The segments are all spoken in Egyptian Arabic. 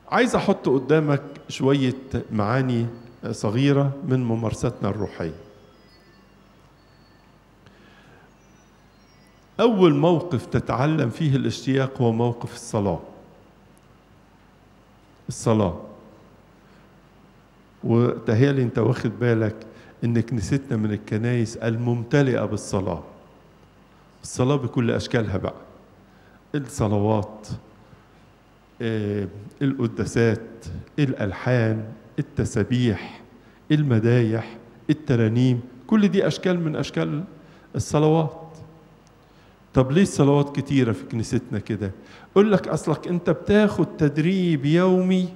عايز احط قدامك شويه معاني صغيره من ممارستنا الروحيه اول موقف تتعلم فيه الاشتياق هو موقف الصلاه الصلاه وتهيألي انت واخد بالك ان كنيستنا من الكنايس الممتلئه بالصلاه الصلاه بكل اشكالها بقى الصلوات آه، القداسات الالحان التسابيح المدايح الترانيم كل دي اشكال من اشكال الصلوات طب ليه الصلوات كتيره في كنيستنا كده اقول لك اصلك انت بتاخد تدريب يومي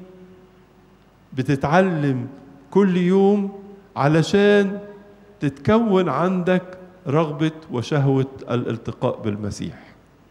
بتتعلم كل يوم علشان تتكون عندك رغبه وشهوه الالتقاء بالمسيح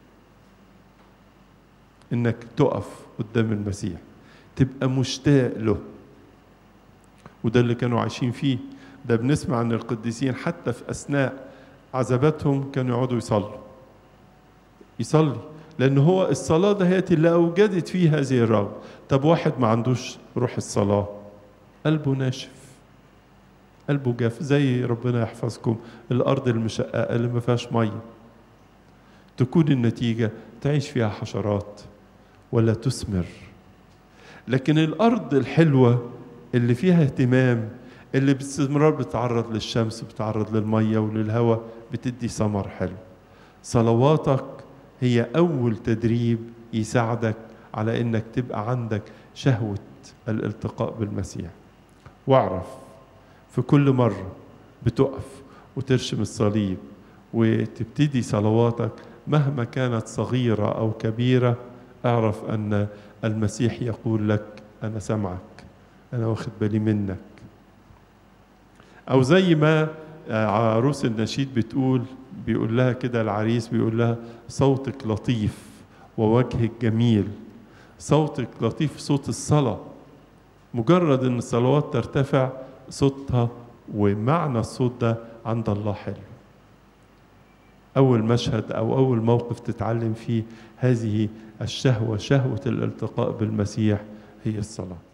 انك تقف قدام المسيح تبقى مشتاق له وده اللي كانوا عايشين فيه ده بنسمع عن القديسين حتى في اثناء عذاباتهم كانوا يقعدوا يصلوا يصلي لان هو الصلاه دهيت اللي اوجدت فيه هذه الرغبه طب واحد ما عندوش روح الصلاه قلبه ناشف قلبه جاف زي ربنا يحفظكم الارض المشققه اللي ما فيهاش ميه تكون النتيجه تعيش فيها حشرات ولا تثمر لكن الارض الحلوه اللي فيها اهتمام اللي باستمرار بتتعرض للشمس بتتعرض للميه وللهواء بتدي ثمر حلو صلواتك هي اول تدريب يساعدك على انك تبقى عندك شهوه الالتقاء بالمسيح واعرف في كل مره بتقف وترشم الصليب وتبتدي صلواتك مهما كانت صغيره او كبيره اعرف ان المسيح يقول لك انا سامعك انا واخد بالي منك او زي ما عروس النشيد بتقول بيقول لها كده العريس بيقول لها صوتك لطيف ووجهك جميل صوتك لطيف صوت الصلاة مجرد ان الصلوات ترتفع صوتها ومعنى الصوت ده عند الله حلو أول مشهد أو أول موقف تتعلم فيه هذه الشهوة شهوة الالتقاء بالمسيح هي الصلاة